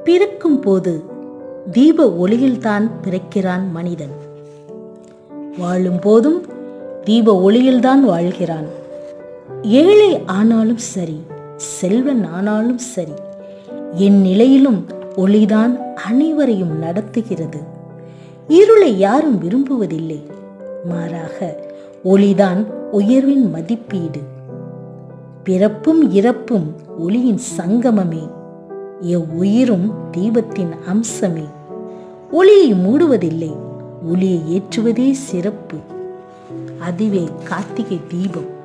பிறக்கும் போது தீப ஒளியில்தான் பிறக்கிறான் மனிதன் வாழும் போதும் தீப ஒளியில்தான் வாழ்கிறான் ஏழை ஆனாலும் சரி செல்வன் ஆனாலும் சரி என் நிலையிலும் ஒளிதான் அனைவரையும் நடத்துகிறது இருளை யாரும் விரும்புவதில்லை மாறாக ஒளிதான் உயர்வின் மதிப்பீடு பிறப்பும் இறப்பும் ஒளியின் சங்கமமே எவ்வுயிரும் தீபத்தின் அம்சமே ஒளியை மூடுவதில்லை ஒளியை ஏற்றுவதே சிறப்பு அதுவே கார்த்திகை தீபம்